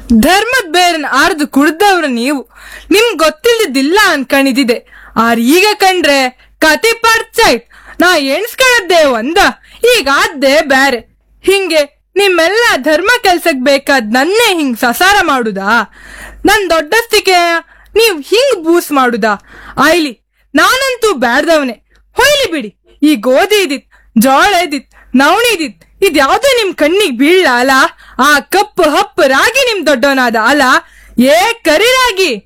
ಧರ್ಮದ್ ಬೇರನ್ ಆರ್ದು ಕುಡ್ದವ್ರು ನೀವು ನಿಮ್ ಗೊತ್ತಿಲ್ದಿದ್ದಿಲ್ಲ ಅನ್ಕಣಿದಿದೆ ಆರ್ ಈಗ ಕಂಡ್ರೆ ಕತಿ ಪರ್ಚೈಟ್ ನಾ ಎಣ್ಸ್ಕೊಳ್ಳದ್ದೆ ಒಂದ ಈಗ ಆದ್ದೆ ಬ್ಯಾರೆ ಹಿಂಗೆ ನಿಮ್ಮೆಲ್ಲ ಧರ್ಮ ಕೆಲ್ಸಕ್ ಬೇಕಾದ್ ನನ್ನೇ ಹಿಂಗ್ ಸಸಾರ ಮಾಡುದಾ ನನ್ ದೊಡ್ಡಸ್ತಿಕೆ ನೀವ್ ಹಿಂಗ್ ಬೂಸ್ ಮಾಡುದಾ ಆಯ್ಲಿ ನಾನಂತೂ ಬ್ಯಾಡ್ದವನೆ ಹೊಯ್ಲಿ ಬಿಡಿ ಈ ಗೋಧಿ ಇದಿತ್ ಜೋಳ ಇದಿತ್ ನವಣಿ ಇದಿತ್ ಇದ್ಯಾವ್ದೋ ನಿಮ್ ಕಣ್ಣಿಗ್ ಬೀಳ್ಲ ಅಲ್ಲ ಆ ಕಪ್ಪು ಹಪ್ಪು ರಾಗಿ ನಿಮ್ ದೊಡ್ಡವನಾದ ಅಲ್ಲ ಏ ಕರಿ ರಾಗಿ